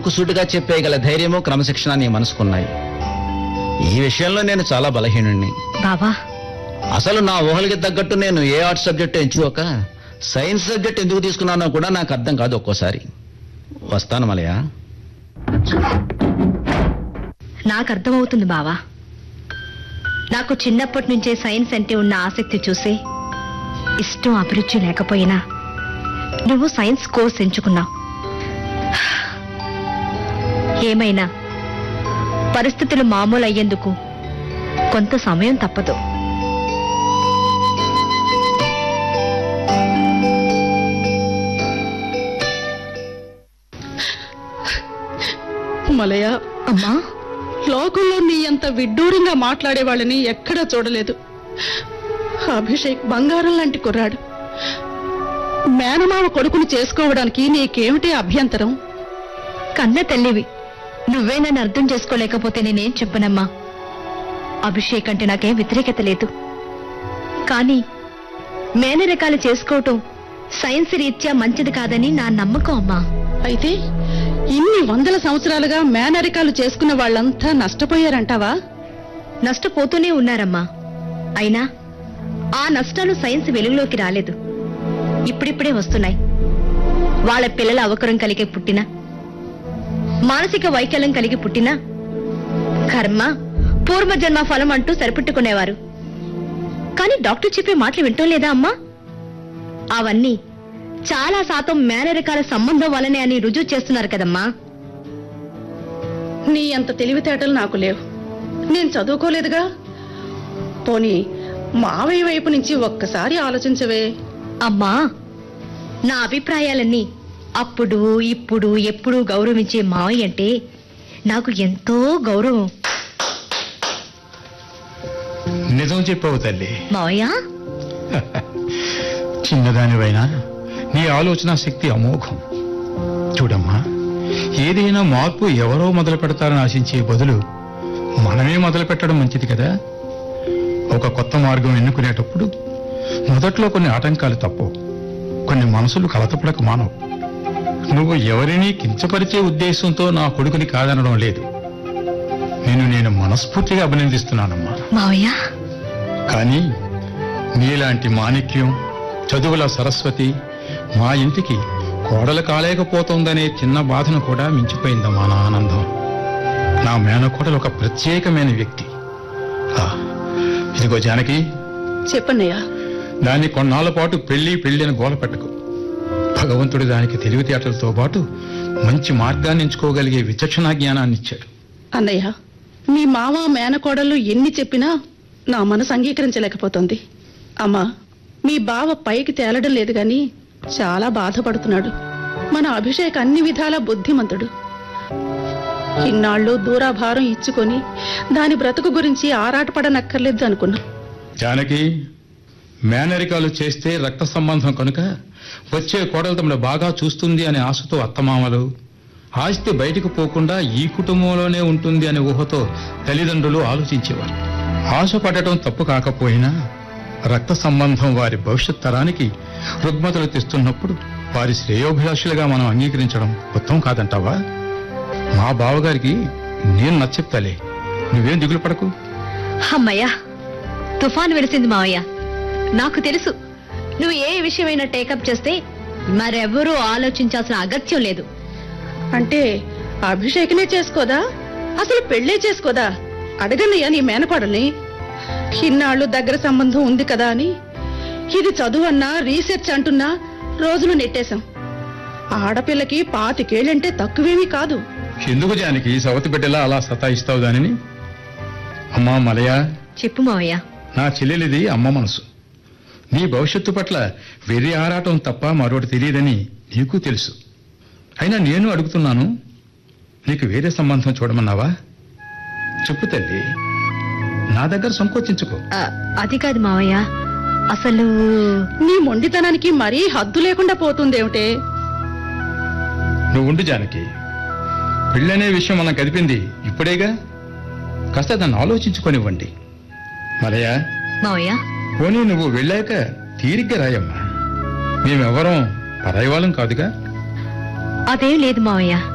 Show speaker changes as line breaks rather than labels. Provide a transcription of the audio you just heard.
ముక్కుసూటిగా చెప్పేయగల ధైర్యము క్రమశిక్షణ నీ మనసుకున్నాయి ఈ విషయంలో నేను చాలా బలహీనుణ్ణి
బావా
అసలు నా ఊహలకి తగ్గట్టు నేను ఏ ఆర్ట్ సబ్జెక్ట్ ఎంచుకోక సైన్స్ సబ్జెక్ట్ ఎందుకు తీసుకున్నానో కూడా నాకు అర్థం కాదు ఒక్కోసారి వస్తాను మలయ
నాకు అర్థమవుతుంది బావా నాకు చిన్నప్పటి నుంచే సైన్స్ అంటే ఉన్న ఆసక్తి చూసి ఇష్టం అభిరుచి లేకపోయినా నువ్వు సైన్స్ కోర్స్ ఎంచుకున్నావు ఏమైనా పరిస్థితులు మామూలు అయ్యేందుకు కొంత సమయం తప్పదు
మలయ
అమ్మా
లోకంలో నీ అంత విడ్డూరంగా మాట్లాడే వాళ్ళని ఎక్కడా చూడలేదు అభిషేక్ బంగారం లాంటి కుర్రాడు మేనమామ కొడుకుని చేసుకోవడానికి నీకేమిటి అభ్యంతరం
కన్న తల్లివి నువ్వే నన్ను అర్థం చేసుకోలేకపోతే నేనేం చెప్పనమ్మా అభిషేక్ అంటే నాకేం వ్యతిరేకత లేదు కానీ మేనరకాలు చేసుకోవటం సైన్స్ రీత్యా మంచిది కాదని నా నమ్మకం అమ్మా
అయితే ఇన్ని వందల సంవత్సరాలుగా మేనరికాలు చేసుకున్న వాళ్ళంతా నష్టపోయారంటావా
నష్టపోతూనే ఉన్నారమ్మా అయినా ఆ నష్టాలు సైన్స్ వెలుగులోకి రాలేదు ఇప్పుడిప్పుడే వస్తున్నాయి వాళ్ళ పిల్లల అవకరం కలిగి పుట్టిన మానసిక వైకల్యం కలిగి పుట్టిన కర్మ పూర్వజన్మ ఫలం అంటూ సరిపెట్టుకునేవారు కానీ డాక్టర్ చెప్పే మాటలు వింటం లేదా అమ్మా అవన్నీ చాలా శాతం మేనరికాల సంబంధం వల్లనే అని రుజువు చేస్తున్నారు కదమ్మా
నీ అంత తెలివితేటలు నాకు లేవు నేను చదువుకోలేదుగా పోనీ మావయ్య వైపు నుంచి ఒక్కసారి ఆలోచించవే
అమ్మా నా అభిప్రాయాలన్నీ అప్పుడు ఇప్పుడు ఎప్పుడు గౌరవించే మావయ్య అంటే నాకు ఎంతో గౌరవం
నిజం చెప్పావు తల్లి
మావయ్య
చిన్నదానివైనా నీ ఆలోచన శక్తి అమోఘం చూడమ్మా ఏదైనా మార్పు ఎవరో మొదలు పెడతారని ఆశించే బదులు మనమే మొదలు పెట్టడం మంచిది కదా ఒక కొత్త మార్గం ఎన్నుకునేటప్పుడు మొదట్లో కొన్ని ఆటంకాలు తప్పవు కొన్ని మనసులు కలతపడక మానవు నువ్వు ఎవరినీ కించపరిచే ఉద్దేశంతో నా కొడుకుని కాదనడం లేదు నేను నేను మనస్ఫూర్తిగా అభినందిస్తున్నానమ్మా
మావయ్య
కానీ నీలాంటి మాణిక్యం చదువుల సరస్వతి మా ఇంటికి కోడలు కాలేకపోతోందనే చిన్న బాధను కూడా మించిపోయిందమ్మా నా ఆనందం నా మేనకోడలు ఒక ప్రత్యేకమైన వ్యక్తి ఆ, ఇదిగో జానకి
చెప్పన్నయ్యా
దాన్ని కొన్నాళ్ల పాటు పెళ్లి పెళ్లి అని గోల పెట్టకు భగవంతుడు దానికి తెలివితేటలతో పాటు మంచి మార్గాన్ని ఎంచుకోగలిగే విచక్షణా జ్ఞానాన్ని ఇచ్చాడు
అన్నయ్య మీ మామ మేనకోడలు ఎన్ని చెప్పినా నా మనసు అంగీకరించలేకపోతుంది అమ్మా మీ బావ పైకి తేలడం లేదు గాని చాలా బాధపడుతున్నాడు మన అభిషేక్ అన్ని విధాల బుద్ధిమంతుడు ఇన్నాళ్ళు దూరాభారం ఇచ్చుకొని దాని బ్రతుకు గురించి ఆరాటపడనక్కర్లేదు అనుకున్నా
జానకి మేనరికాలు చేస్తే రక్త సంబంధం కనుక వచ్చే కోడలు తమను బాగా చూస్తుంది అనే ఆశతో అత్తమామలు ఆస్తి బయటకు పోకుండా ఈ కుటుంబంలోనే ఉంటుంది అనే ఊహతో తల్లిదండ్రులు ఆలోచించేవారు ఆశ పడటం తప్పు కాకపోయినా రక్త సంబంధం వారి భవిష్యత్ తరానికి రుగ్మతలు తెస్తున్నప్పుడు వారి శ్రేయోభిలాషులుగా మనం అంగీకరించడం ఉత్తమం కాదంటావా మా బావగారికి నేను నచ్చెప్తాలే నువ్వేం దిగులు పడకు
అమ్మయ్యా తుఫాన్ వెలిసింది మావయ్య నాకు తెలుసు నువ్వు ఏ విషయమైనా టేకప్ చేస్తే మరెవరూ ఆలోచించాల్సిన అగత్యం లేదు
అంటే అభిషేకనే చేసుకోదా అసలు పెళ్ళే చేసుకోదా అడగన్నయ్యా నీ మేనకోడల్ని ఇన్నాళ్ళు దగ్గర సంబంధం ఉంది కదా అని ఇది చదువు అన్నా రీసెర్చ్ అంటున్నా రోజులు నెట్టేశాం ఆడపిల్లకి పాతికేళ్ళంటే తక్కువేమీ కాదు
ఎందుకు జానకి సవతి బిడ్డలా అలా సతాయిస్తావు దానిని అమ్మా మలయ
చెప్పు మావయ్య
నా చెల్లెలిది అమ్మ మనసు నీ భవిష్యత్తు పట్ల వెర్రి ఆరాటం తప్ప మరొకటి తెలియదని నీకు తెలుసు అయినా నేను అడుగుతున్నాను నీకు వేరే సంబంధం చూడమన్నావా చెప్పు తల్లి నా దగ్గర సంకోచించుకో
ఆ, అది కాదు మావయ్య అసలు
నీ మొండితనానికి మరీ హద్దు లేకుండా పోతుందేమిటే
నువ్వు ఉండు జానకి పెళ్ళనే విషయం మనం కదిపింది ఇప్పుడేగా కాస్త దాన్ని ఆలోచించుకొనివ్వండి మలయ
మావయ్య
పోనీ నువ్వు వెళ్ళాక తీరిగ్గా రాయమ్మా మేమెవరం పరాయి వాళ్ళం కాదుగా
అదేం లేదు మావయ్య